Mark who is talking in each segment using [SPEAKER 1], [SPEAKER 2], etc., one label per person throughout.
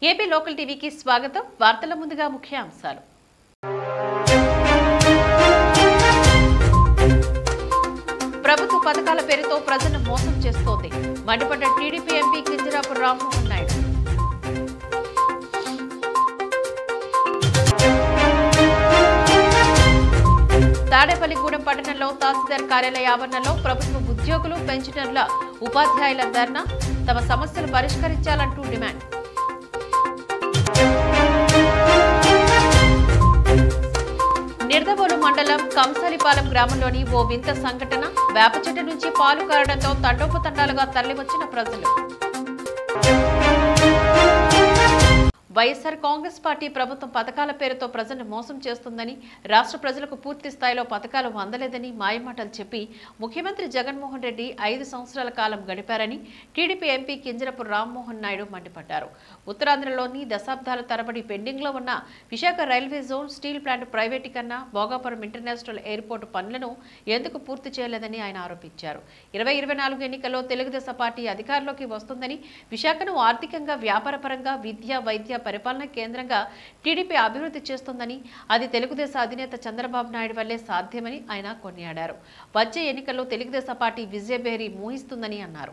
[SPEAKER 1] AP local టీవీకి స్వాగతం వార్తల ముందుగా ముఖ్య అంశాలు ప్రభుత్వ పథకాల పేరుతో ప్రజలను మోసం చేస్తోంది మండిపడ్డ టీడీపీ ఎంపీ కింజరాపు రామ్మోహన్ నాయుడు తాడేపల్లిగూడెం పట్టణంలో తహసీల్దార్ కార్యాలయ ఆవరణలో ప్రభుత్వ ఉద్యోగులు పెన్షనర్ల ఉపాధ్యాయుల ధర్నా తమ సమస్యలు పరిష్కరించాలంటూ డిమాండ్ నిర్దవోలు మండలం కంసాలిపాలెం గ్రామంలోని ఓ వింత సంఘటన వేప చెట్టు నుంచి పాలు కారడంతో తండోపతండాలుగా తరలివచ్చిన ప్రజలు వైఎస్ఆర్ కాంగ్రెస్ పార్టీ ప్రభుత్వం పథకాల పేరుతో ప్రజలను మోసం చేస్తుందని రాష్ట్ర ప్రజలకు పూర్తి స్థాయిలో పథకాలు అందలేదని మాయమాటలు చెప్పి ముఖ్యమంత్రి జగన్మోహన్ రెడ్డి ఐదు సంవత్సరాల కాలం గడిపారని టీడీపీ ఎంపీ కింజరపు రామ్మోహన్ నాయుడు మండిపడ్డారు ఉత్తరాంధ్రలోని దశాబ్దాల తరబడి పెండింగ్లో ఉన్న Visakha railway zone steel plant ప్రైవేటీకరణ భోగాపురం ఇంటర్నేషనల్ ఎయిర్పోర్ట్ పనులను ఎందుకు పూర్తి చేయలేదని ఆయన ఆరోపించారు ఇరవై ఇరవై నాలుగు ఎన్నికల్లో తెలుగుదేశం పార్టీ అధికారంలోకి వస్తుందని విశాఖను ఆర్థికంగా వ్యాపారపరంగా విద్య వైద్య పరిపాలన కేంద్రంగా టీడీపీ అభివృద్ధి చేస్తుందని అది తెలుగుదేశం అధినేత చంద్రబాబు నాయుడు వల్లే సాధ్యమని ఆయన కొనియాడారు వచ్చే ఎన్నికల్లో తెలుగుదేశం పార్టీ విజయబేరి మోహిస్తుందని అన్నారు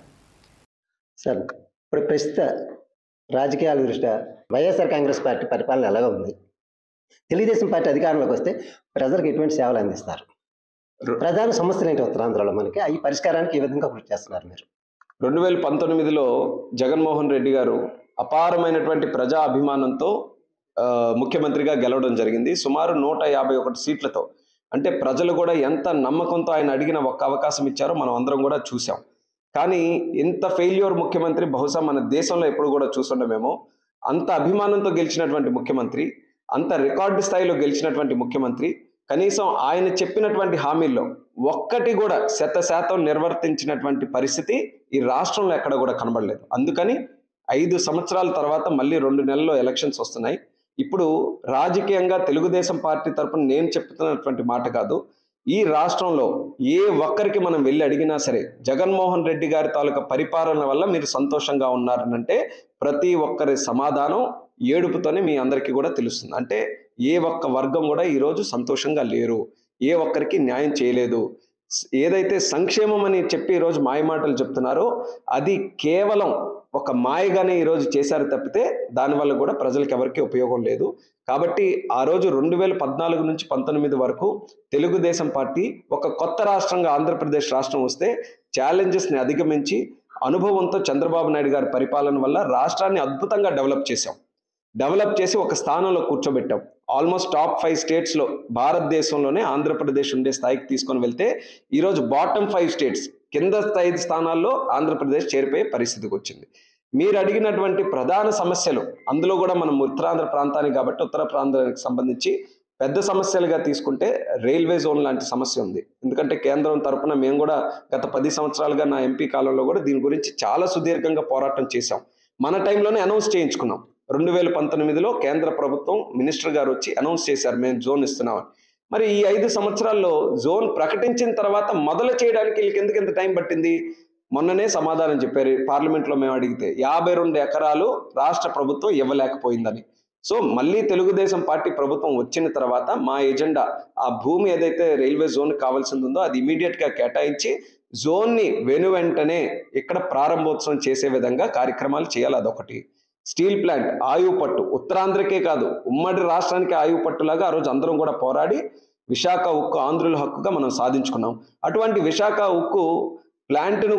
[SPEAKER 2] సార్ ఇప్పుడు ప్రస్తుత రాజకీయాల దృష్ట్యా వైఎస్ఆర్ కాంగ్రెస్ పార్టీ పరిపాలన ఎలాగ ఉంది తెలుగుదేశం పార్టీ అధికారంలోకి వస్తే ప్రజలకు ఎటువంటి సేవలు అందిస్తారు ప్రధాన సమస్యలు ఏంటి ఉత్తరాంధ్రలో మనకి ఈ పరిష్కారానికి ఏ విధంగా కృషి చేస్తున్నారు మీరు
[SPEAKER 3] రెండు వేల పంతొమ్మిదిలో జగన్మోహన్ రెడ్డి గారు అపారమైనటువంటి ప్రజా అభిమానంతో ఆ, ముఖ్యమంత్రిగా గెలవడం జరిగింది సుమారు నూట యాభై ఒకటి సీట్లతో అంటే ప్రజలు కూడా ఎంత నమ్మకంతో ఆయన అడిగిన ఒక్క అవకాశం ఇచ్చారో మనం అందరం కూడా చూసాం కానీ ఇంత ఫెయిల్యూర్ ముఖ్యమంత్రి బహుశా మన దేశంలో ఎప్పుడు కూడా చూసుండమేమో అంత అభిమానంతో గెలిచినటువంటి ముఖ్యమంత్రి అంత రికార్డు స్థాయిలో గెలిచినటువంటి ముఖ్యమంత్రి కనీసం ఆయన చెప్పినటువంటి హామీల్లో ఒక్కటి కూడా శత శాతం నిర్వర్తించినటువంటి పరిస్థితి ఈ రాష్ట్రంలో ఎక్కడ కూడా కనబడలేదు అందుకని ఐదు సంవత్సరాల తర్వాత మళ్ళీ రెండు నెలల్లో ఎలక్షన్స్ వస్తున్నాయి ఇప్పుడు రాజకీయంగా తెలుగుదేశం పార్టీ తరపున నేను చెప్తున్నటువంటి మాట కాదు ఈ రాష్ట్రంలో ఏ ఒక్కరికి మనం వెళ్ళి అడిగినా సరే జగన్మోహన్ రెడ్డి గారి తాలూకా పరిపాలన వల్ల మీరు సంతోషంగా ఉన్నారనంటే ప్రతి ఒక్కరి సమాధానం ఏడుపుతోనే మీ అందరికీ కూడా తెలుస్తుంది అంటే ఏ ఒక్క వర్గం కూడా ఈరోజు సంతోషంగా లేరు ఏ ఒక్కరికి న్యాయం చేయలేదు స్- ఏదైతే సంక్షేమం అని చెప్పి ఈరోజు మాయమాటలు చెప్తున్నారో అది కేవలం ఒక మాయగానే ఈరోజు చేశారు తప్పితే దానివల్ల కూడా ప్రజలకు ఎవరికి ఉపయోగం లేదు కాబట్టి ఆ రోజు రెండు వేల పద్నాలుగు నుంచి పంతొమ్మిది వరకు తెలుగుదేశం పార్టీ ఒక కొత్త రాష్ట్రంగా ఆంధ్రప్రదేశ్ రాష్ట్రం వస్తే ఛాలెంజెస్ని అధిగమించి అనుభవంతో చంద్రబాబు నాయుడు గారి పరిపాలన వల్ల రాష్ట్రాన్ని అద్భుతంగా డెవలప్ చేశాం డెవలప్ చేసి ఒక స్థానంలో కూర్చోబెట్టాం ఆల్మోస్ట్ టాప్ ఫైవ్ స్టేట్స్లో భారతదేశంలోనే ఆంధ్రప్రదేశ్ ఉండే స్థాయికి తీసుకొని వెళ్తే ఈరోజు బాటమ్ ఫైవ్ స్టేట్స్ కింద ఐదు స్థానాల్లో ఆంధ్రప్రదేశ్ చేరిపోయే పరిస్థితికి వచ్చింది మీరు అడిగినటువంటి ప్రధాన సమస్యలు అందులో కూడా మనం ఉత్తరాంధ్ర ప్రాంతానికి కాబట్టి ఉత్తర ప్రాంతానికి సంబంధించి పెద్ద సమస్యలుగా తీసుకుంటే రైల్వే జోన్ లాంటి సమస్య ఉంది ఎందుకంటే కేంద్రం తరపున మేము కూడా గత పది సంవత్సరాలుగా నా ఎంపీ కాలంలో కూడా దీని గురించి చాలా సుదీర్ఘంగా పోరాటం చేశాం మన టైంలోనే అనౌన్స్ చేయించుకున్నాం రెండు వేల పంతొమ్మిదిలో కేంద్ర ప్రభుత్వం మినిస్టర్ గారు వచ్చి అనౌన్స్ చేశారు మేము జోన్ ఇస్తున్నామని మరి ఈ ఐదు సంవత్సరాల్లో జోన్ ప్రకటించిన తర్వాత మొదలు చేయడానికి వీళ్ళకి ఎందుకు ఎంత టైం పట్టింది మొన్ననే సమాధానం చెప్పారు పార్లమెంట్లో మేము అడిగితే యాభై రెండు ఎకరాలు రాష్ట్ర ప్రభుత్వం ఇవ్వలేకపోయిందని సో మళ్ళీ తెలుగుదేశం పార్టీ ప్రభుత్వం వచ్చిన తర్వాత మా ఎజెండా ఆ భూమి ఏదైతే రైల్వే జోన్ కావాల్సింది ఉందో అది immediate గా కేటాయించి జోన్ని వెను వెంటనే ఇక్కడ ప్రారంభోత్సవం చేసే విధంగా కార్యక్రమాలు చేయాలి అదొకటి స్టీల్ ప్లాంట్ ఆయువు పట్టు ఉత్తరాంధ్రకే కాదు ఉమ్మడి రాష్ట్రానికి ఆయువు పట్టులాగా ఆ రోజు అందరం కూడా పోరాడి విశాఖ ఉక్కు ఆంధ్రుల హక్కుగా మనం సాధించుకున్నాం అటువంటి విశాఖ ఉక్కు ప్లాంట్ను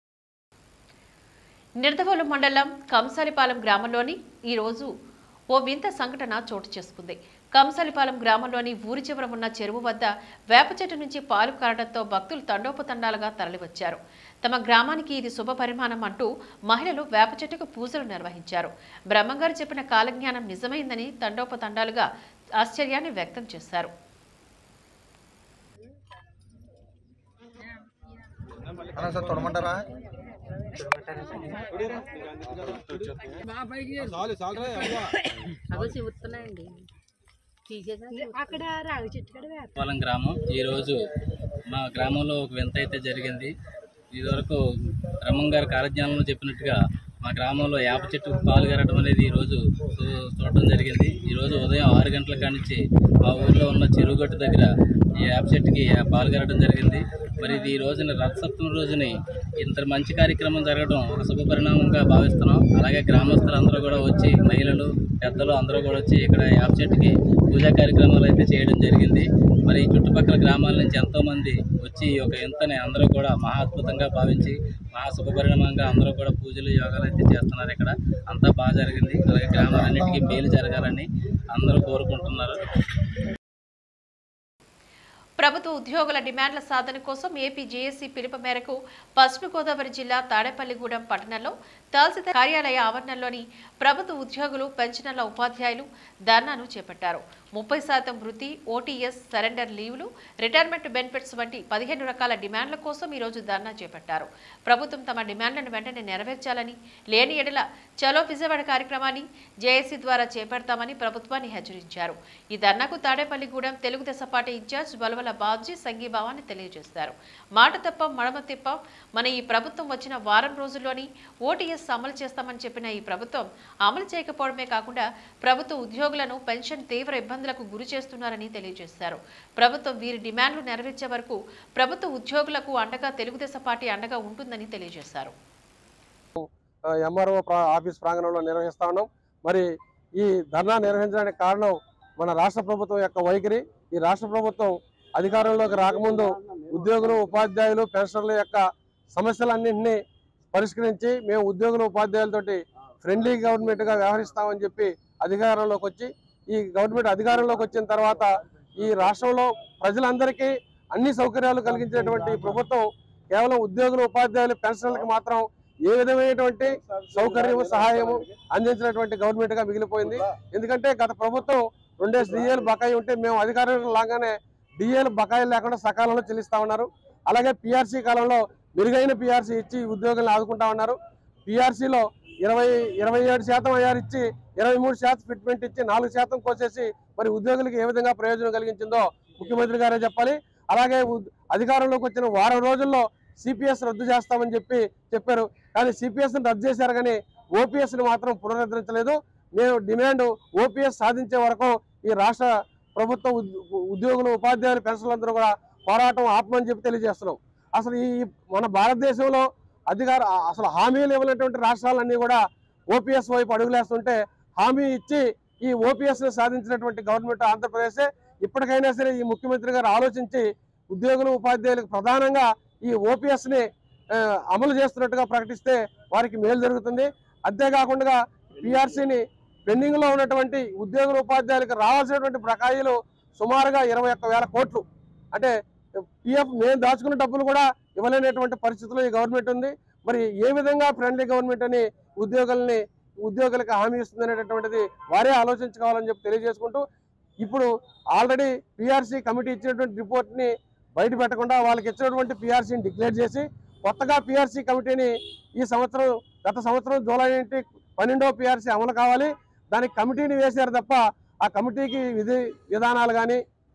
[SPEAKER 1] నిర్దవోలు మండలం కంసాలిపాలెం గ్రామంలోని ఈ రోజు ఓ వింత సంఘటన చోటు చేసుకుంది కంసాలిపాలెం గ్రామంలోని ఊరి చివర ఉన్న చెరువు వద్ద వేప చెట్టు నుంచి పాలు కారడంతో భక్తులు తండోపతండాలుగా తరలివచ్చారు తమ గ్రామానికి ఇది శుభ పరిమాణం అంటూ మహిళలు వేప చెట్టుకు పూజలు నిర్వహించారు బ్రహ్మంగారు చెప్పిన కాలజ్ఞానం నిజమైందని తండోపతండాలుగా ఆశ్చర్యాన్ని వ్యక్తం చేశారు
[SPEAKER 4] అన్న సార్ తొడమంటారా
[SPEAKER 5] అవి చెబుతున్నాయండి తీసేదా
[SPEAKER 6] అక్కడ రావి చెట్టు కాడ వేప
[SPEAKER 7] పొలం గ్రామం ఈరోజు మా గ్రామంలో ఒక వింత అయితే జరిగింది ఇదివరకు బ్రహ్మం గారి కాలజ్ఞానంలో చెప్పినట్టుగా మా గ్రామంలో వేప చెట్టు పాలు కరగడం అనేది ఈరోజు చూ- చూడటం జరిగింది ఈరోజు ఉదయం ఆరు గంటల కానించి మా ఊర్లో ఉన్న చెరువుగట్టు దగ్గర ఈ వేప చెట్టుకి ఆ పాలు కరగడం జరిగింది మరి ఇది ఈ రోజున రథసప్తమి రోజుని ఇంత మంచి కార్యక్రమం జరగడం ఒక శుభ పరిణామంగా భావిస్తున్నాం అలాగే గ్రామస్తులందరూ కూడా వచ్చి మహిళలు పెద్దలు అందరూ కూడా వచ్చి ఇక్కడ వేప చెట్టుకి పూజా కార్యక్రమాలు అయితే చేయడం జరిగింది మరి ఈ చుట్టుపక్కల గ్రామాల నుంచి ఎంతో మంది వచ్చి ఈ యొక్క ఎంతని అందరూ కూడా మహా అద్భుతంగా భావించి మహా శుభపరిణామంగా అందరూ కూడా పూజలు యోగాలు అయితే చేస్తున్నారు ఇక్కడ అంతా బాగా జరిగింది అలాగే గ్రామాలన్నిటికీ మేలు జరగాలని అందరూ కోరుకుంటున్నారు
[SPEAKER 1] ప్రభుత్వ ఉద్యోగుల డిమాండ్ల సాధన కోసం ఏపీ జేఏసీ పిలుపు మేరకు పశ్చిమ గోదావరి జిల్లా తాడేపల్లిగూడెం పట్టణంలో తహసీల్దార్ కార్యాలయ ఆవరణలోని ప్రభుత్వ ఉద్యోగులు పెన్షనర్ల ఉపాధ్యాయులు ధర్నాను చేపట్టారు ముప్పై శాతం వృత్తి ఓటీఎస్ సరెండర్ లీవ్లు రిటైర్మెంట్ బెనిఫిట్స్ వంటి పదిహేను రకాల డిమాండ్ల కోసం ఈరోజు ధర్నా చేపట్టారు ప్రభుత్వం తమ డిమాండ్లను వెంటనే నెరవేర్చాలని లేని ఎడల చలో విజయవాడ కార్యక్రమాన్ని జేఏసీ ద్వారా చేపడతామని ప్రభుత్వాన్ని హెచ్చరించారు ఈ ధర్నాకు తాడేపల్లిగూడెం తెలుగుదేశం పార్టీ ఇన్ఛార్జ్ బలవల బాబ్జీ సంఘీభావాన్ని తెలియజేశారు మాట తప్ప మడమ తిప్ప మన ఈ ప్రభుత్వం వచ్చిన వారం రోజుల్లోని ఓటీఎస్ అమలు చేస్తామని చెప్పిన ఈ ప్రభుత్వం అమలు చేయకపోవడమే కాకుండా ప్రభుత్వ ఉద్యోగులను పెన్షన్ తీవ్ర ఇబ్బందులకు గురి చేస్తున్నారని తెలియజేశారు ప్రభుత్వం వీరి డిమాండ్లు నెరవేర్చే వరకు ప్రభుత్వ ఉద్యోగులకు అండగా తెలుగుదేశం పార్టీ అండగా ఉంటుందని తెలియజేశారు
[SPEAKER 8] ఎంఆర్ఓ ఆఫీస్ ప్రాంగణంలో నిర్వహిస్తా ఉన్నాం మరి ఈ ధర్నా నిర్వహించడానికి కారణం మన రాష్ట్ర ప్రభుత్వం యొక్క వైఖరి ఈ రాష్ట్ర ప్రభుత్వం అధికారంలోకి రాకముందు ఉద్యోగులు ఉపాధ్యాయులు పెన్షనర్ల యొక్క సమస్యలన్నింటినీ పరిష్కరించి మేము ఉద్యోగులు ఉపాధ్యాయులతోటి ఫ్రెండ్లీ గవర్నమెంట్గా వ్యవహరిస్తామని చెప్పి అధికారంలోకి వచ్చి ఈ గవర్నమెంట్ అధికారంలోకి వచ్చిన తర్వాత ఈ రాష్ట్రంలో ప్రజలందరికీ అన్ని సౌకర్యాలు కలిగించేటువంటి ప్రభుత్వం కేవలం ఉద్యోగులు ఉపాధ్యాయులు పెన్షన్లకు మాత్రం ఏ విధమైనటువంటి సౌకర్యము సహాయము అందించినటువంటి గవర్నమెంట్ గా మిగిలిపోయింది ఎందుకంటే గత ప్రభుత్వం రెండేసి డిఏలు బకాయి ఉంటే మేము అధికారంలో లాగానే డిఏలు బకాయిలు లేకుండా సకాలంలో చెల్లిస్తా ఉన్నారు అలాగే పిఆర్సీ కాలంలో మెరుగైన పిఆర్సీ ఇచ్చి ఉద్యోగులను ఆదుకుంటా ఉన్నారు పిఆర్సీలో ఇరవై ఇరవై ఏడు శాతం ఐఆర్ ఇచ్చి ఇరవై మూడు శాతం ఫిట్మెంట్ ఇచ్చి నాలుగు శాతం కోసేసి మరి ఉద్యోగులకు ఏ విధంగా ప్రయోజనం కలిగించిందో ముఖ్యమంత్రి గారే చెప్పాలి అలాగే ఉద్- అధికారంలోకి వచ్చిన వారం రోజుల్లో సిపిఎస్ రద్దు చేస్తామని చెప్పి చెప్పారు కానీ సిపిఎస్ రద్దు చేశారు కానీ ఓపీఎస్ ని మాత్రం పునరుద్ధరించలేదు మేము డిమాండ్ ఓపీఎస్ సాధించే వరకు ఈ రాష్ట్ర ప్రభుత్వ ఉద్- ఉద్యోగులు ఉపాధ్యాయులు పెన్షన్లందరూ కూడా పోరాటం ఆపమని చెప్పి తెలియజేస్తున్నాం అసలు ఈ మన భారతదేశంలో అధికార అసలు హామీలు ఇవ్వనటువంటి రాష్ట్రాలన్నీ కూడా ఓపీఎస్ వైపు అడుగులేస్తుంటే హామీ ఇచ్చి ఈ ఓపీఎస్ ని సాధించినటువంటి గవర్నమెంట్ ఆంధ్రప్రదేశ్ ఇప్పటికైనా సరే ఈ ముఖ్యమంత్రి గారు ఆలోచించి ఉద్యోగులు ఉపాధ్యాయులకు ప్రధానంగా ఈ ఓపీఎస్ ని ఆ, అమలు చేస్తున్నట్టుగా ప్రకటిస్తే వారికి మేలు జరుగుతుంది అంతేకాకుండా పిఆర్సీని పెండింగ్ లో ఉన్నటువంటి ఉద్యోగుల ఉపాధ్యాయులకు రావాల్సినటువంటి బకాయిలు సుమారుగా ఇరవై ఒక్క వేల కోట్లు అంటే పిఎఫ్ మేము దాచుకున్న డబ్బులు కూడా ఇవ్వలేనటువంటి పరిస్థితిలో ఈ గవర్నమెంట్ ఉంది మరి ఏ విధంగా ఫ్రెండ్లీ గవర్నమెంట్ అని ఉద్యోగుల్ని ఉద్యోగులకు హామీ ఇస్తుంది అనేటటువంటిది వారే ఆలోచించుకోవాలని చెప్పి తెలియజేసుకుంటూ ఇప్పుడు ఆల్రెడీ పిఆర్సీ కమిటీ ఇచ్చినటువంటి రిపోర్ట్ని బయట పెట్టకుండా వాళ్ళకి ఇచ్చినటువంటి పిఆర్సీని డిక్లేర్ చేసి కొత్తగా పిఆర్సీ కమిటీని ఈ సంవత్సరం గత సంవత్సరం జూలై నుండి పన్నెండవ పిఆర్సీ అమలు కావాలి దానికి కమిటీని వేశారు తప్ప ఆ కమిటీకి విధి విధానాలు కానీ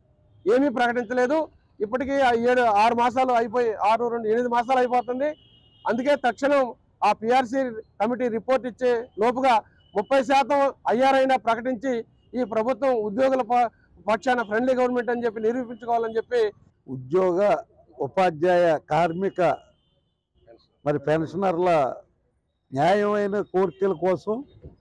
[SPEAKER 8] ఏమీ ప్రకటించలేదు ఇప్పటికీ ఆ ఏడు ఆరు మాసాలు అయిపోయి ఆరు రెండు ఎనిమిది మాసాలు అయిపోతుంది అందుకే తక్షణం ఆ పిఆర్సీ కమిటీ రిపోర్ట్ ఇచ్చే లోపుగా ముప్పై శాతం అయ్యారైనా ప్రకటించి ఈ ప్రభుత్వం ఉద్యోగుల ప- పక్షాన ఫ్రెండ్లీ గవర్నమెంట్ అని చెప్పి నిరూపించుకోవాలని చెప్పి
[SPEAKER 9] ఉద్యోగ ఉపాధ్యాయ కార్మిక మరి పెన్షనర్ల న్యాయమైన కోరికల కోసం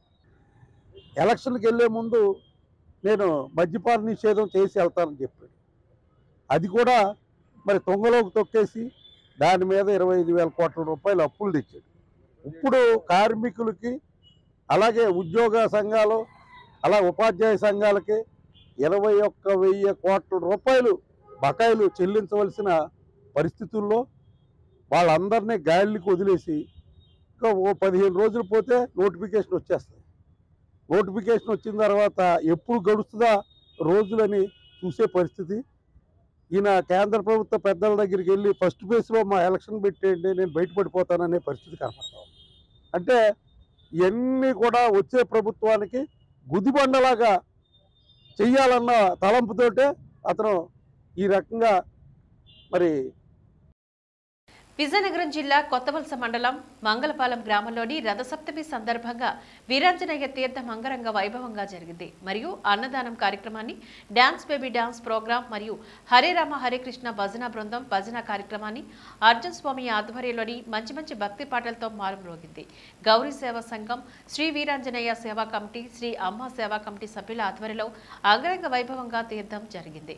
[SPEAKER 9] ఎలక్షన్కి వెళ్ళే ముందు నేను మద్యపాన నిషేధం చేసి వెళ్తానని చెప్పాడు అది కూడా మరి తొంగలోకి తొక్కేసి దాని మీద ఇరవై ఐదు వేల కోట్ల రూపాయలు అప్పులు తెచ్చాడు ఇప్పుడు కార్మికులకి అలాగే ఉద్యోగ సంఘాలు అలా ఉపాధ్యాయ సంఘాలకి ఇరవై ఒక్క వెయ్యి కోట్ల రూపాయలు బకాయిలు చెల్లించవలసిన పరిస్థితుల్లో వాళ్ళందరినీ గాలికి వదిలేసి ఇంకా ఓ పదిహేను రోజులు పోతే నోటిఫికేషన్ వచ్చేస్తుంది నోటిఫికేషన్ వచ్చిన తర్వాత ఎప్పుడు గడుస్తుందా రోజులని చూసే పరిస్థితి ఈయన కేంద్ర ప్రభుత్వ పెద్దల దగ్గరికి వెళ్ళి ఫస్ట్ ఫేజ్లో మా ఎలక్షన్ పెట్టేయండి నేను బయటపడిపోతాననే పరిస్థితి కనపడతాం అంటే ఇవన్నీ కూడా వచ్చే ప్రభుత్వానికి గుదిబండలాగా చెయ్యాలన్న తలంపుతోటే అతను ఈ రకంగా మరి
[SPEAKER 1] విజయనగరం జిల్లా కొత్తవలస మండలం మంగళపాలెం గ్రామంలోని రథసప్తమి సందర్భంగా వీరాంజనేయ తీర్థం అంగరంగ వైభవంగా జరిగింది మరియు అన్నదానం కార్యక్రమాన్ని డాన్స్ బేబీ డాన్స్ ప్రోగ్రాం మరియు హరే రామ హరే కృష్ణ భజన బృందం భజన కార్యక్రమాన్ని అర్జున్ స్వామి ఆధ్వర్యంలోని మంచి మంచి భక్తి పాటలతో మారుమ్రోగింది గౌరీ సేవా సంఘం శ్రీ వీరాంజనేయ సేవా కమిటీ శ్రీ అమ్మ సేవా కమిటీ సభ్యుల ఆధ్వర్యంలో అంగరంగ వైభవంగా తీర్థం జరిగింది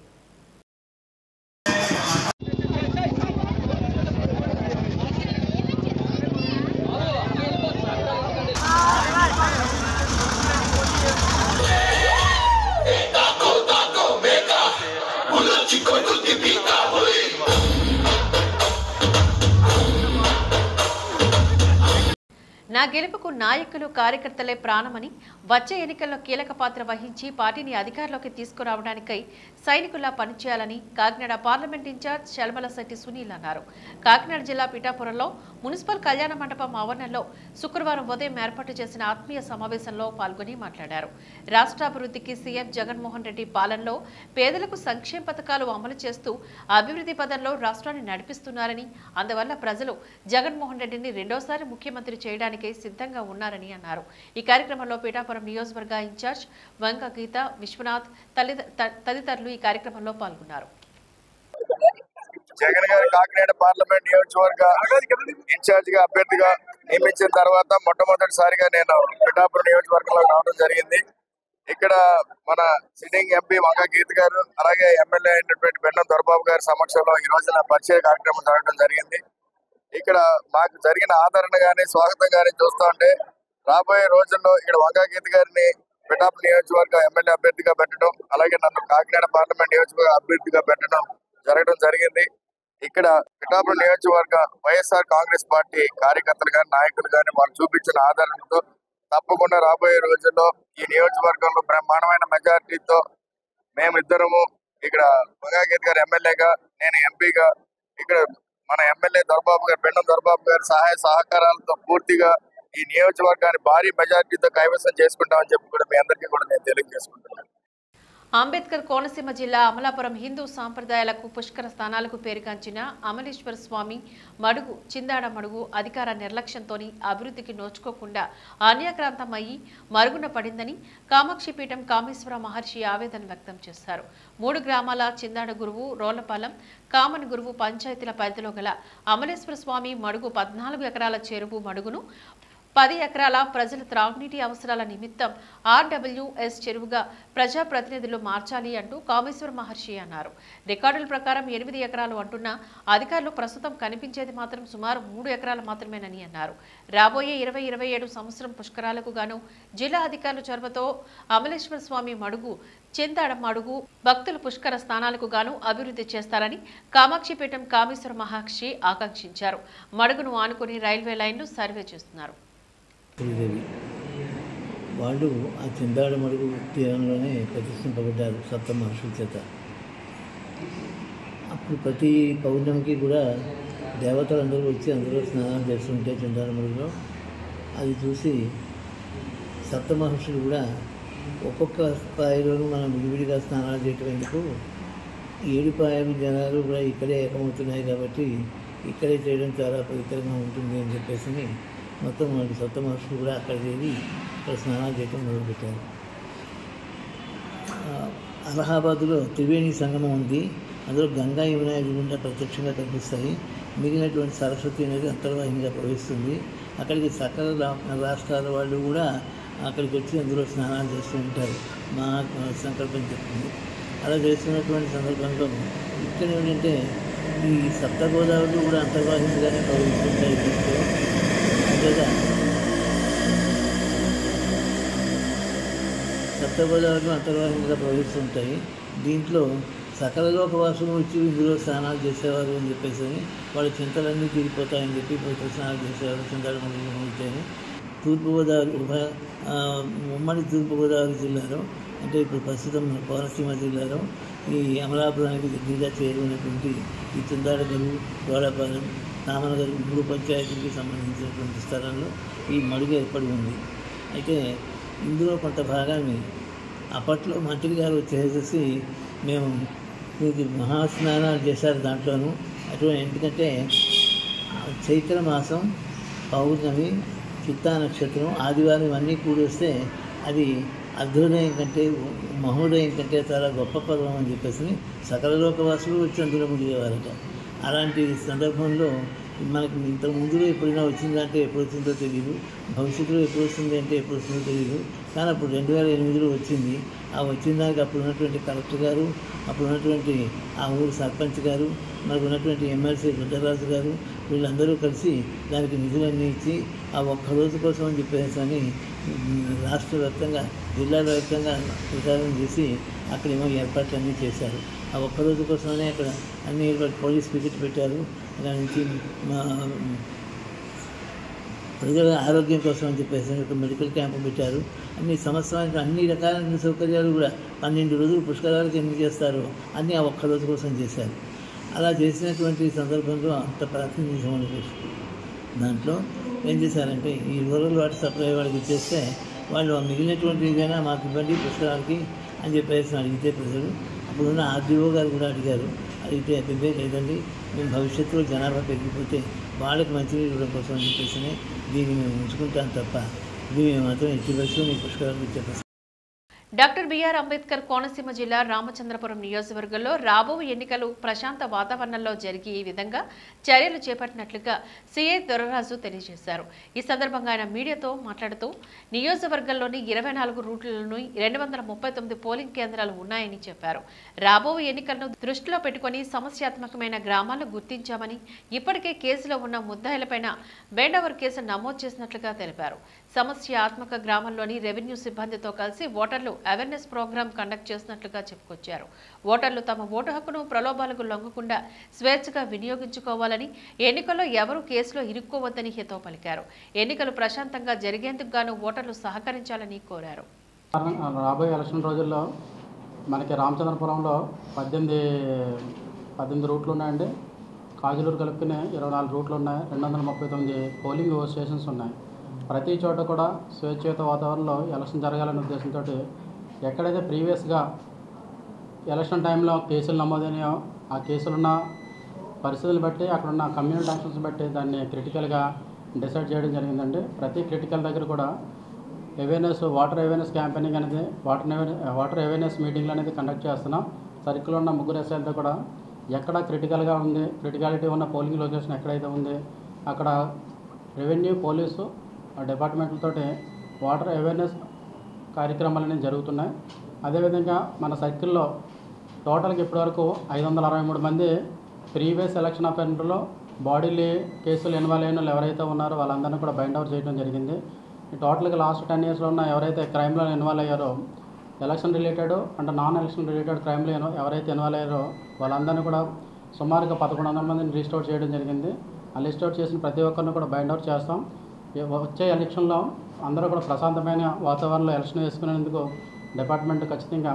[SPEAKER 1] నా గెలుపుకు నాయకులు కార్యకర్తలే ప్రాణమని వచ్చే ఎన్నికల్లో కీలక పాత్ర వహించి పార్టీని అధికారంలోకి తీసుకురావడానికై సైనికుల్లా పనిచేయాలని కాకినాడ పార్లమెంట్ ఇన్ఛార్జ్ శల్మలశెట్టి సునీల్ అన్నారు కాకినాడ జిల్లా పిఠాపురంలో మున్సిపల్ కళ్యాణ మండపం ఆవరణలో శుక్రవారం ఉదయం ఏర్పాటు చేసిన ఆత్మీయ సమావేశంలో పాల్గొని మాట్లాడారు రాష్ట్రాభివృద్ధికి సీఎం జగన్మోహన్ రెడ్డి పాలనలో పేదలకు సంక్షేమ పథకాలు అమలు చేస్తూ అభివృద్ధి పదంలో రాష్ట్రాన్ని నడిపిస్తున్నారని అందువల్ల ప్రజలు జగన్మోహన్ రెడ్డిని రెండోసారి ముఖ్యమంత్రి చేయడానికే సిద్ధంగా ఉన్నారని అన్నారు ఈ కార్యక్రమంలో పీఠాపురం నియోజకవర్గ ఇన్ఛార్జ్ వంక గీత విశ్వనాథ్ తల్లి- త- తదితరులు ఈ కార్యక్రమంలో పాల్గొన్నారు
[SPEAKER 4] జగన్ గారి కాకినాడ పార్లమెంట్ నియోజకవర్గ ఇన్ఛార్జ్ గా అభ్యర్థిగా నియమించిన తర్వాత మొట్టమొదటిసారిగా నేను పిఠాపురం నియోజకవర్గంలో రావడం జరిగింది ఇక్కడ మన సిట్టింగ్ ఎంపీ వంగ గీత్ గారు అలాగే ఎమ్మెల్యే అయినటువంటి బెన్నం దొరబాబు గారి సమక్షంలో ఈ రోజున పరిచయ కార్యక్రమం జరగడం జరిగింది ఇక్కడ మాకు జరిగిన ఆదరణ గాని స్వాగతం గాని చూస్తూ ఉంటే రాబోయే రోజుల్లో ఇక్కడ వంగా గీత గారిని పిఠాపు నియోజకవర్గ ఎమ్మెల్యే అభ్యర్థిగా పెట్టడం అలాగే నన్ను కాకినాడ పార్లమెంట్ నియోజకవర్గ అభ్యర్థిగా పెట్టడం జరగడం జరిగింది ఇక్కడ పిఠాపురం నియోజకవర్గ వైఎస్ఆర్ కాంగ్రెస్ పార్టీ కార్యకర్తలు గాని నాయకులు గాని వాళ్ళు చూపించిన ఆదరణతో తప్పకుండా రాబోయే రోజుల్లో ఈ నియోజకవర్గంలో బ్రహ్మాండమైన మెజారిటీతో మేమిద్దరము ఇక్కడ గంగాగీత్ గారు ఎమ్మెల్యేగా నేను ఎంపీగా ఇక్కడ మన ఎమ్మెల్యే దొరబాబు గారు పెండం దొరబాబు గారి సహాయ సహకారాలతో పూర్తిగా ఈ నియోజకవర్గాన్ని భారీ మెజారిటీతో కైవసం చేసుకుంటామని చెప్పి కూడా మీ అందరికీ కూడా నేను తెలియజేసుకుంటున్నాను
[SPEAKER 1] అంబేద్కర్ కోనసీమ జిల్లా అమలాపురం హిందూ సాంప్రదాయాలకు పుష్కర స్థానాలకు పేరుగాంచిన అమలేశ్వర స్వామి మడుగు చిందాడ మడుగు అధికార నిర్లక్ష్యంతోని అభివృద్ధికి నోచుకోకుండా అన్యాక్రాంతమయ్యి మరుగున పడిందని కామాక్షిపీఠం కామేశ్వర మహర్షి ఆవేదన వ్యక్తం చేశారు మూడు గ్రామాల చిందాడ గురువు రోలపాలెం కామన్ గురువు పంచాయతీల పరిధిలో గల అమలేశ్వర స్వామి మడుగు పద్నాలుగు ఎకరాల చెరువు మడుగును పది ఎకరాల ప్రజల త్రాగునీటి అవసరాల నిమిత్తం ఆర్డబ్ల్యూఎస్ చెరువుగా ప్రజాప్రతినిధులు మార్చాలి అంటూ కామేశ్వర మహర్షి అన్నారు రికార్డుల ప్రకారం ఎనిమిది ఎకరాలు అంటున్న అధికారులు ప్రస్తుతం కనిపించేది మాత్రం సుమారు మూడు ఎకరాలు మాత్రమేనని అన్నారు రాబోయే ఇరవై ఇరవై ఏడు సంవత్సరం పుష్కరాలకు గాను జిల్లా అధికారుల చొరవతో అమలేశ్వర స్వామి మడుగు చింతాడ మడుగు భక్తుల పుష్కర స్థానాలకు గాను అభివృద్ధి చేస్తారని కామాక్షిపీఠం కామేశ్వర మహర్షి ఆకాంక్షించారు మడుగును ఆనుకుని రైల్వే లైన్లు సర్వే చేస్తున్నారు
[SPEAKER 10] శ్రీదేవి వాళ్ళు ఆ చిందాడ మడుగు తీరంలోనే ప్రతిష్ఠింపబడ్డారు సప్త మహర్షుల చేత అప్పుడు ప్రతి పౌర్ణమికి కూడా దేవతలందరూ వచ్చి అందులో స్నానం చేస్తుంటే చిందాడ మడుగులో అది చూసి సప్త మహర్షులు కూడా ఒక్కొక్క స్థాయిలోనూ మనం విడివిడిగా స్నానాలు చేయటం ఎందుకు ఏడు పాయలు జనాలు కూడా ఇక్కడే ఏకమవుతున్నాయి కాబట్టి ఇక్కడే చేయడం చాలా పవిత్రంగా ఉంటుంది అని చెప్పేసి మొత్తం వాళ్ళు సప్త మహర్షులు కూడా అక్కడ చేరి అక్కడ స్నానాలు చేయడం మొదలుపెట్టారు ఆ, అలహాబాద్లో త్రివేణి సంగమం ఉంది అందులో గంగా యమున ఎదురుగుండా ప్రత్యక్షంగా కనిపిస్తాయి మిగిలినటువంటి సరస్వతి అనేది అంతర్వాహినిగా ప్రవహిస్తుంది అక్కడికి సకల రా- రాష్ట్రాల వాళ్ళు కూడా అక్కడికి వచ్చి అందులో స్నానాలు చేస్తూ ఉంటారు మా సంకల్పం చెప్తుంది అలా చేస్తున్నటువంటి సందర్భంలో ఇక్కడ ఏంటంటే ఈ సప్త గోదావరి కూడా అంతర్వాహినిగానే ప్రవహిస్తుంటాయి దీంట్లో అంతేగా సప్తగోదావరిలో అంతర్వాహినిగా ప్రవహిస్తుంటాయి దీంట్లో సకల లోకవాసులు వచ్చి ఇందులో స్నానాలు చేసేవారు అని చెప్పేసి అని వాళ్ళ చింతలన్నీ తీరిపోతాయని చెప్పి పవిత్ర స్నానాలు చేసేవారు చింతల మునిగితేనే తూర్పుగోదావరి ఉభయ ఆ, ఉమ్మడి తూర్పుగోదావరి జిల్లాలో అంటే ఇప్పుడు ప్రస్తుతం మన కోనసీమ జిల్లాలో ఈ అమలాపురానికి దగ్గరగా చేరుకున్నటువంటి ఈ చిందాడ గరువు గోడపాలెం రామనగర్ మూడు పంచాయతీలకు సంబంధించినటువంటి స్థలంలో ఈ మడుగు ఏర్పడి ఉంది అయితే ఇందులో కొంత భాగాన్ని అప్పట్లో మంత్రి గారు వచ్చేసేసి మేము మీకు మహాస్నానాలు చేశారు దాంట్లోనూ అటువంటి ఎందుకంటే చైత్ర మాసం పౌర్ణమి చిత్తా నక్షత్రం ఆదివారం ఇవన్నీ కూడి వస్తే అది అర్ధోదయం కంటే మహోదయం కంటే చాలా గొప్ప పర్వం అని చెప్పేసి సకల లోకవాసులు వచ్చి అందులో మునిగేవారట అలాంటి సందర్భంలో మనకి ఇంత ముందులో ఎప్పుడైనా వచ్చిందంటే ఎప్పుడు వచ్చిందో తెలియదు భవిష్యత్తులో ఎప్పుడు వస్తుంది అంటే ఎప్పుడు వస్తుందో తెలియదు కానీ అప్పుడు రెండు వేల ఎనిమిదిలో వచ్చింది ఆ వచ్చిన దానికి అప్పుడు ఉన్నటువంటి కలెక్టర్ గారు అప్పుడు ఉన్నటువంటి ఆ ఊరు సర్పంచ్ గారు మనకు ఉన్నటువంటి ఎమ్మెల్సీ రుద్రరాజు గారు వీళ్ళందరూ కలిసి దానికి నిధులన్నీ ఇచ్చి ఆ ఒక్క రోజు కోసం అని చెప్పేసి అని ఉమ్, రాష్ట్ర వ్యాప్తంగా జిల్లా వ్యాప్తంగా ప్రచారం చేసి అక్కడ ఏమో ఏర్పాట్లు అన్నీ చేశారు ఆ ఒక్క రోజు కోసమనే అక్కడ అన్ని ఏర్పాటు పోలీస్ పికెట్ పెట్టారు దాని నుంచి మా ప్రజల ఆరోగ్యం కోసం అని చెప్పేసి ఒక మెడికల్ క్యాంపు పెట్టారు అన్ని సంవత్సరానికి అన్ని రకాలైన సౌకర్యాలు కూడా పన్నెండు రోజులు పుష్కరాలకు ఎన్ని చేస్తారో అన్నీ ఆ ఒక్క రోజు కోసం చేశారు అలా చేసినటువంటి సందర్భంలో అంత ప్రాతినిధ్యం ఉంది దాంట్లో ఏం చేశారంటే ఈ రూరల్ వాటర్ సప్లై వాళ్ళకి ఇచ్చేస్తే వాళ్ళు ఆ మిగిలినటువంటి ఏదైనా మాకు ఇవ్వండి పుష్కరాలకి అని చెప్పేసి అడిగితే ప్రజలు అప్పుడున్న ఆర్డీఓ గారు కూడా అడిగారు అడిగితే అదే లేదండి మేము భవిష్యత్తులో జనాభా పెరిగిపోతే వాళ్ళకి మంచినీళ్ళు ఇవ్వడం కోసం అని చెప్పేసి దీన్ని మేము ఉంచుకుంటాం తప్ప దీన్ని మాత్రం ఎట్టి బస్సులో మీ పుష్కరాలకు ఇచ్చే ప్రసక్తి
[SPEAKER 1] డాక్టర్ బిఆర్ అంబేద్కర్ కోనసీమ జిల్లా రామచంద్రపురం నియోజకవర్గంలో రాబో ఎన్నికలు ప్రశాంత వాతావరణంలో జరిగే విధంగా చర్యలు చేపట్టినట్లుగా సీఐ దొరరాజు తెలియజేశారు ఈ సందర్భంగా ఆయన మీడియాతో మాట్లాడుతూ నియోజకవర్గంలోని ఇరవై నాలుగు రూట్లను రెండు వందల ముప్పై తొమ్మిది పోలింగ్ కేంద్రాలు ఉన్నాయని చెప్పారు రాబో ఎన్నికలను దృష్టిలో పెట్టుకుని సమస్యాత్మకమైన గ్రామాలను గుర్తించామని ఇప్పటికే కేసులో ఉన్న ముద్దాయిలపైన బేండవర్ కేసు నమోదు చేసినట్లుగా తెలిపారు సమస్యాత్మక గ్రామంలోని రెవెన్యూ సిబ్బందితో కలిసి ఓటర్లు అవేర్నెస్ ప్రోగ్రాం కండక్ట్ చేసినట్లుగా చెప్పుకొచ్చారు ఓటర్లు తమ ఓటు హక్కును ప్రలోభాలకు లొంగకుండా స్వేచ్ఛగా వినియోగించుకోవాలని ఎన్నికల్లో ఎవరూ కేసులో ఇరుక్కోవద్దని హితవు పలికారు ఎన్నికలు ప్రశాంతంగా జరిగేందుకు గాను ఓటర్లు సహకరించాలని కోరారు
[SPEAKER 11] రాబోయే ఎలక్షన్ రోజుల్లో మనకి రామచంద్రపురంలో పద్దెనిమిది పద్దెనిమిది రూట్లు ఉన్నాయండి కాజులూరు కలుపుకునే ఇరవై నాలుగు రూట్లు ఉన్నాయి రెండు వందల ముప్పై తొమ్మిది పోలింగ్ స్టేషన్స్ ఉన్నాయి ప్రతి చోట కూడా స్వేచ్ఛయుత వాతావరణంలో ఎలక్షన్ జరగాలనే ఉద్దేశంతో ఎక్కడైతే ప్రీవియస్గా ఎలక్షన్ టైంలో కేసులు నమోదైనాయో ఆ కేసులున్న పరిస్థితులు బట్టి అక్కడ ఉన్న కమ్యూనిటీ యాక్షన్స్ బట్టి దాన్ని క్రిటికల్గా డిసైడ్ చేయడం జరిగిందండి ప్రతి క్రిటికల్ దగ్గర కూడా అవేర్నెస్ వాటర్ అవేర్నెస్ క్యాంపెయినింగ్ అనేది వాటర్ వాటర్ అవేర్నెస్ మీటింగ్లు అనేది కండక్ట్ చేస్తున్నాం సర్కిల్లో ఉన్న ముగ్గురు ఎస్ఐలతో కూడా ఎక్కడ క్రిటికల్గా ఉంది క్రిటికాలిటీ ఉన్న పోలింగ్ లొకేషన్ ఎక్కడైతే ఉంది అక్కడ రెవెన్యూ పోలీసు డిపార్ట్మెంట్లతోటి వాటర్ అవేర్నెస్ కార్యక్రమాలు అనేవి జరుగుతున్నాయి అదేవిధంగా మన సర్కిల్లో టోటల్కి ఇప్పటివరకు ఐదు వందల అరవై మూడు మంది ప్రీవియస్ ఎలక్షన్ అఫెండర్లో బాడీలీ కేసులు ఇన్వాల్వ్ అయిన వాళ్ళు ఎవరైతే ఉన్నారో వాళ్ళందరినీ కూడా బైండ్ అవుట్ చేయడం జరిగింది ఈ టోటల్గా లాస్ట్ టెన్ ఇయర్స్లో ఉన్న ఎవరైతే క్రైమ్లో ఇన్వాల్వ్ అయ్యారో ఎలక్షన్ రిలేటెడ్ అంటే నాన్ ఎలక్షన్ రిలేటెడ్ క్రైమ్లో ఎవరైతే ఇన్వాల్వ్ అయ్యారో వాళ్ళందరినీ కూడా సుమారుగా పదకొండు వందల మందిని లిస్ట్ అవుట్ చేయడం జరిగింది ఆ లిస్ట్ అవుట్ చేసిన ప్రతి ఒక్కరిని కూడా బైండ్ అవుట్ చేస్తాం ఈ వచ్చే ఎలక్షన్లో అందరూ కూడా ప్రశాంతమైన వాతావరణంలో ఎలక్షన్ వేసుకునేందుకు డిపార్ట్మెంట్ ఖచ్చితంగా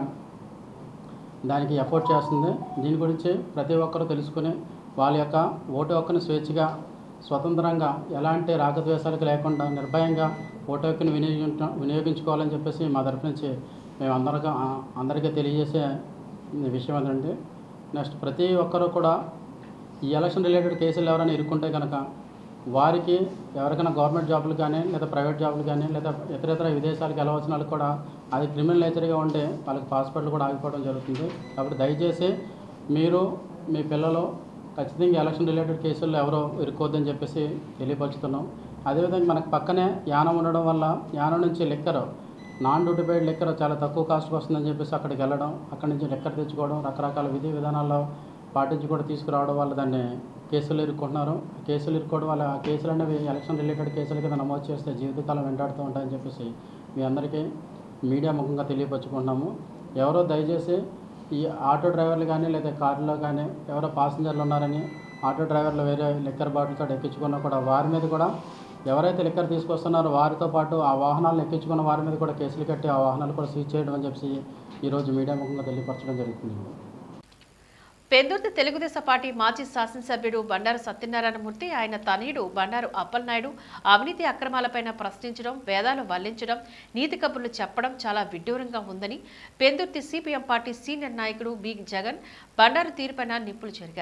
[SPEAKER 11] దానికి ఎఫోర్ట్ చేస్తుంది దీని గురించి ప్రతి ఒక్కరూ తెలుసుకుని వాళ్ళ యొక్క ఓటు హక్కుని స్వేచ్ఛగా స్వతంత్రంగా ఎలాంటి రాగద్వేషాలకు లేకుండా నిర్భయంగా ఓటు హక్కుని వినియోగించ వినియోగించుకోవాలని చెప్పేసి మా తరఫు నుంచి మేము అందరికీ అందరికీ తెలియజేసే విషయం ఏంటంటే నెక్స్ట్ ప్రతి ఒక్కరూ కూడా ఈ ఎలక్షన్ రిలేటెడ్ కేసులు ఎవరైనా ఇరుక్కుంటే కనుక వారికి ఎవరికైనా గవర్నమెంట్ జాబులు కానీ లేదా ప్రైవేట్ జాబులు కానీ లేదా ఇతర ఇతర విదేశాలకు వెళ్ళవలసిన వాళ్ళకి కూడా అది క్రిమినల్ నేచర్గా ఉంటే వాళ్ళకి పాస్పోర్ట్లు కూడా ఆగిపోవడం జరుగుతుంది కాబట్టి దయచేసి మీరు మీ పిల్లలు ఖచ్చితంగా ఎలక్షన్ రిలేటెడ్ కేసుల్లో ఎవరో ఇరుక్కోవద్దని చెప్పేసి తెలియపరుచుతున్నాం అదేవిధంగా మనకు పక్కనే యానం ఉండడం వల్ల యానం నుంచి liquor non duty paid liquor చాలా తక్కువ కాస్ట్కి వస్తుందని చెప్పేసి అక్కడికి వెళ్ళడం అక్కడి నుంచి లిక్కర్ తెచ్చుకోవడం రకరకాల విధి విధానాల్లో పాటించి కూడా తీసుకురావడం వల్ల దాన్ని కేసులు ఇరుక్కుంటున్నారు కేసులు ఇరుక్కోవడం వల్ల ఆ కేసులు అనేవి ఎలక్షన్ రిలేటెడ్ కేసుల కింద నమోదు చేస్తే జీవితకాలం వెంటాడుతూ ఉంటాయని చెప్పేసి మీ అందరికీ మీడియా ముఖంగా తెలియపరుచుకుంటున్నాము ఎవరో దయచేసి ఈ ఆటో డ్రైవర్లు కానీ లేదా కారులో కానీ ఎవరో పాసింజర్లు ఉన్నారని ఆటో డ్రైవర్లు వేరే లిక్కర్ బాటిల్తో ఎక్కించుకున్నా కూడా వారి మీద కూడా ఎవరైతే లిక్కర్ తీసుకొస్తున్నారో వారితో పాటు ఆ వాహనాలను ఎక్కించుకున్న వారి మీద కూడా కేసులు కట్టి ఆ వాహనాలు కూడా సీజ్ చేయడం అని చెప్పి ఈరోజు మీడియా ముఖంగా తెలియపరచడం జరుగుతుంది
[SPEAKER 1] పెందుర్తి తెలుగుదేశం పార్టీ మాజీ శాసనసభ్యుడు బండారు సత్యనారాయణమూర్తి ఆయన తనయుడు బండారు అప్పలనాయుడు అవినీతి అక్రమాలపైన ప్రశ్నించడం వేదాలు వల్లించడం నీతి కబుర్లు చెప్పడం చాలా విడ్డూరంగా ఉందని పెందుర్తి సిపిఎం పార్టీ సీనియర్ నాయకుడు బి జగన్ బండారు తీరుపైన నిప్పులు చెరిగారు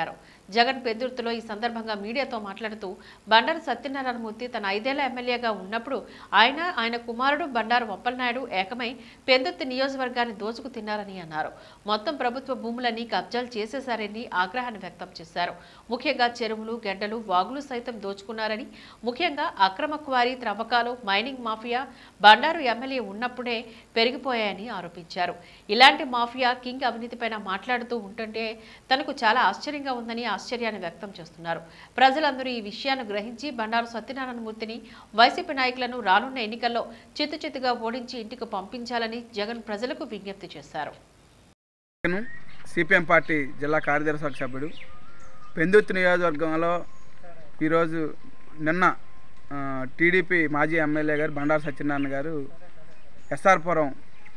[SPEAKER 1] జగన్ పెద్దుర్తిలో ఈ సందర్భంగా మీడియాతో మాట్లాడుతూ బండారు సత్యనారాయణమూర్తి తన ఐదేళ్ల ఎమ్మెల్యేగా ఉన్నప్పుడు ఆయన ఆయన కుమారుడు బండారు అప్పలనాయుడు ఏకమై పెందుర్తి నియోజకవర్గాన్ని దోచుకు తిన్నారని అన్నారు మొత్తం ప్రభుత్వ భూములన్నీ కబ్జాలు చేసేశారని ఆగ్రహాన్ని వ్యక్తం చేశారు ముఖ్యంగా చెరువులు గెడ్డలు వాగులు సైతం దోచుకున్నారని ముఖ్యంగా అక్రమ క్వారీ త్రవ్వకాలు మైనింగ్ మాఫియా బండారు ఎమ్మెల్యే ఉన్నప్పుడే పెరిగిపోయాయని ఆరోపించారు ఇలాంటి మాఫియా కింగ్ అవినీతిపైన మాట్లాడుతూ ఉంటుంటే తనకు చాలా ఆశ్చర్యంగా ఉందని ఆశ్చర్యాన్ని వ్యక్తం చేస్తున్నారు ప్రజలందరూ ఈ విషయాన్ని గ్రహించి బండారు సత్యనారాయణమూర్తిని వైసీపీ నాయకులను రానున్న ఎన్నికల్లో చిత్తు చిత్తుగా ఓడించి ఇంటికి పంపించాలని జగన్ ప్రజలకు విజ్ఞప్తి చేశారు
[SPEAKER 12] నేను సిపిఎం పార్టీ జిల్లా కార్యదర్శి సభ్యుడు పెందుర్తి నియోజకవర్గంలో ఈరోజు నిన్న ఆ, టీడీపీ మాజీ ఎమ్మెల్యే గారు బండారు సత్యనారాయణ గారు ఎస్ఆర్పురం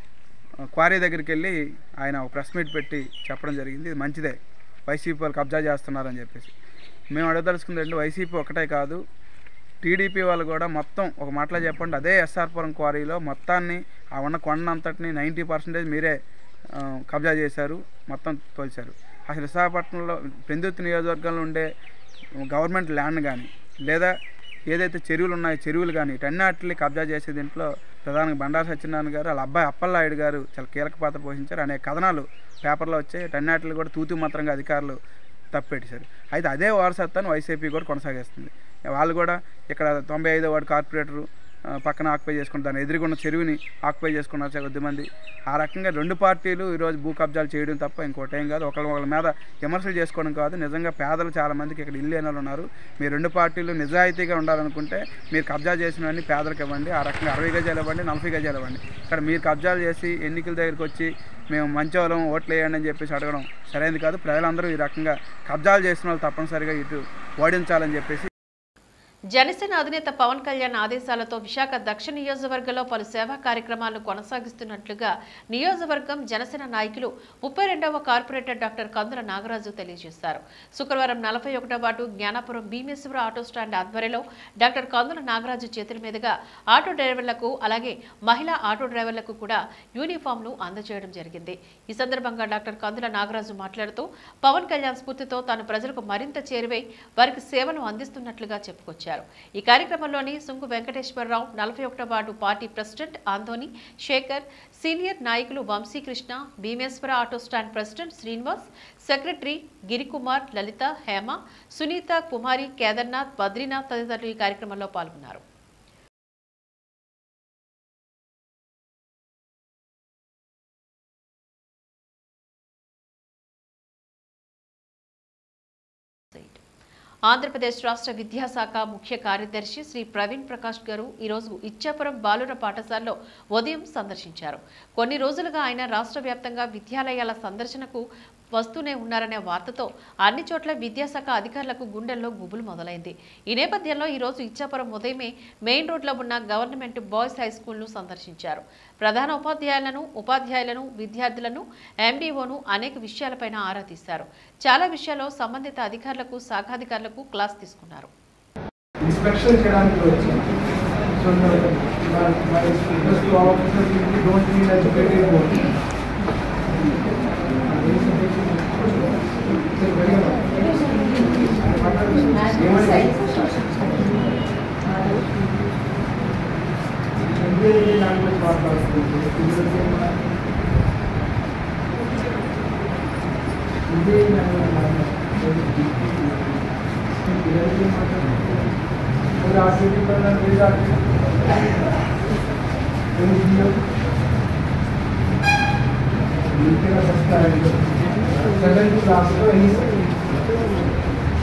[SPEAKER 12] ఆ, క్వారీ దగ్గరికి వెళ్ళి ఆయన ఒక ప్రెస్ మీట్ పెట్టి చెప్పడం జరిగింది ఇది మంచిదే వైసీపీ వాళ్ళు కబ్జా చేస్తున్నారని చెప్పేసి మేము అడగదలుచుకుంది అంటే వైసీపీ ఒకటే కాదు టీడీపీ వాళ్ళు కూడా మొత్తం ఒక మాటలో చెప్పండి అదే ఎస్ఆర్పురం క్వారీలో మొత్తాన్ని ఆ ఉన్న కొండంతటిని నైంటీ పర్సెంటేజ్ మీరే ఆ, కబ్జా చేశారు మొత్తం తోల్చారు అసలు విశాఖపట్నంలో పెందుర్తి నియోజకవర్గంలో ఉండే గవర్నమెంట్ ల్యాండ్ కానీ లేదా ఏదైతే చెరువులు ఉన్నాయో చెరువులు కానీ టన్నాటిని కబ్జా చేసే దీంట్లో ప్రధానంగా బండారు సత్యనారాయణ గారు వాళ్ళ అబ్బాయి అప్పలనాయుడు గారు చాలా కీలక పాత్ర పోషించారు అనేక కథనాలు పేపర్లో వచ్చాయి టన్నాటిలు కూడా తూతు మాత్రంగా అధికారులు తప్పెట్టేశారు అయితే అదే వారసత్వాన్ని వైసీపీ కూడా కొనసాగిస్తుంది వాళ్ళు కూడా ఇక్కడ తొంభై ఐదో వార్డు కార్పొరేటరు ఆ, పక్కన ఆక్యుపై చేసుకుని దాని ఎదురుగున్న చెరువుని ఆక్యుపై చేసుకున్నారు చాలా కొద్దిమంది ఆ రకంగా రెండు పార్టీలు ఈరోజు భూ కబ్జాలు చేయడం తప్ప ఇంకోటి ఏం కాదు ఒకళ్ళ ఒకళ్ళ మీద విమర్శలు చేసుకోవడం కాదు నిజంగా పేదలు చాలా మందికి ఇక్కడ ఇల్లు లేని వాళ్ళు ఉన్నారు మీ రెండు పార్టీలు నిజాయితీగా ఉండాలనుకుంటే మీరు కబ్జా చేసినవన్నీ పేదలకు ఇవ్వండి ఆ రకంగా అరవై గజాలు ఇవ్వండి నలభై గజాలు ఇవ్వండి ఇక్కడ మీరు కబ్జాలు చేసి ఎన్నికల దగ్గరికి వచ్చి మేము మంచోళ్ళం ఓట్లు వేయండి అని చెప్పేసి అడగడం సరైనది కాదు ప్రజలందరూ ఈ రకంగా కబ్జాలు చేసిన వాళ్ళు తప్పనిసరిగా ఇటు ఓడించాలని చెప్పేసి
[SPEAKER 1] జనసేన అధినేత పవన్ కళ్యాణ్ ఆదేశాలతో విశాఖ దక్షిణ నియోజకవర్గంలో పలు సేవా కార్యక్రమాలను కొనసాగిస్తున్నట్లుగా నియోజకవర్గం జనసేన నాయకులు ముప్పై రెండవ కార్పొరేటర్ డాక్టర్ కందుల నాగరాజు తెలియజేశారు శుక్రవారం నలభై ఒకటో ward Gnanapuram Bhimeswara auto stand ఆధ్వర్యంలో డాక్టర్ కందుల నాగరాజు చేతుల మీదుగా ఆటో డ్రైవర్లకు అలాగే మహిళా ఆటో డ్రైవర్లకు కూడా యూనిఫామ్లు అందజేయడం జరిగింది ఈ సందర్భంగా డాక్టర్ కందుల నాగరాజు మాట్లాడుతూ పవన్ కళ్యాణ్ స్ఫూర్తితో తాను ప్రజలకు మరింత చేరువై వారికి సేవలు అందిస్తున్నట్లుగా చెప్పుకొచ్చారు ఈ కార్యక్రమంలోని సుంకు వెంకటేశ్వరరావు నలభై ఒకటో ward party president Anthony Sekhar senior నాయకులు Vamsikrishna Bhimeswara auto stand president Srinivas secretary Girikumar Lalitha Hema Sunitha Kumari Kedarnath Badrinath తదితరులు ఈ కార్యక్రమంలో పాల్గొన్నారు ఆంధ్రప్రదేశ్ రాష్ట్ర విద్యాశాఖ ముఖ్య కార్యదర్శి శ్రీ ప్రవీణ్ ప్రకాష్ గారు ఈరోజు ఇచ్చాపురం బాలుర పాఠశాలలో ఉదయం సందర్శించారు కొన్ని రోజులుగా ఆయన రాష్ట్ర వ్యాప్తంగా విద్యాలయాల సందర్శనకు వస్తూనే ఉన్నారనే వార్తతో అన్ని చోట్ల విద్యాశాఖ అధికారులకు గుండెల్లో గుబులు మొదలైంది ఈ నేపథ్యంలో ఈరోజు ఇచ్చాపురం ఉదయమే మెయిన్ రోడ్లో ఉన్న గవర్నమెంట్ బాయ్స్ హై స్కూల్ను సందర్శించారు ప్రధాన ఉపాధ్యాయులను ఉపాధ్యాయులను విద్యార్థులను ఎండీఓను అనేక విషయాలపైన ఆరా తీశారు చాలా విషయాల్లో సంబంధిత అధికారులకు శాఖాధికారులకు క్లాస్ తీసుకున్నారు
[SPEAKER 13] ఇన్స్పెక్షన్ చేయడానికి వచ్చాను so my request to all officers you don't need educated board language మాట్లాడుతుంది ఇదే कोई आरटीटी करना कोई आरटीटी का बचता है सेवन क्लास को यही से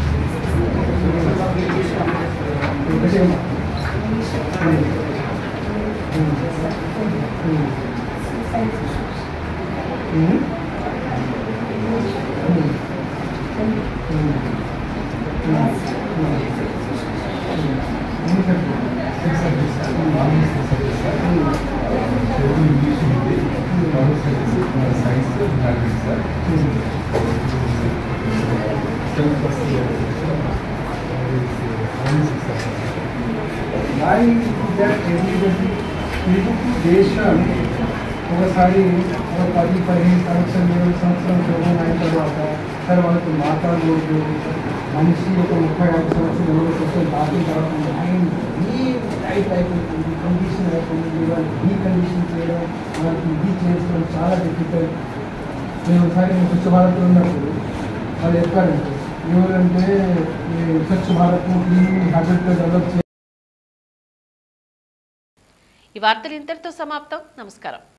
[SPEAKER 13] Why is that everybody మీకు దేశాన్ని ఒకసారి ఒక పది పదిహేను సంవత్సరం ఇరవై సంవత్సరం చదువు అయిన తర్వాత సార్ వాళ్ళతో మాట్లాడకూడదు మనిషి ఒక ముప్పై ఐదు సంవత్సరాలు నలభై సంవత్సరాలు దాటిన తర్వాత ఆయన ఈ టైప్ అయిపోతుంది కండిషన్ అయిపోతుంది వాళ్ళకి ఈ కండిషన్ చేయడం వాళ్ళకి ఇది చేసుకోవడం చాలా డిఫికల్ట్ నేను ఒకసారి నేను స్వచ్ఛ భారత్ ఉన్నప్పుడు వాళ్ళు చెప్పారంటే ఎవరంటే ఈ స్వచ్ఛ భారత్ క్లీనింగ్ హ్యాబిట్లో డెవలప్ చేయాలి
[SPEAKER 1] ఈ వార్తలు ఇంతటితో సమాప్తం నమస్కారం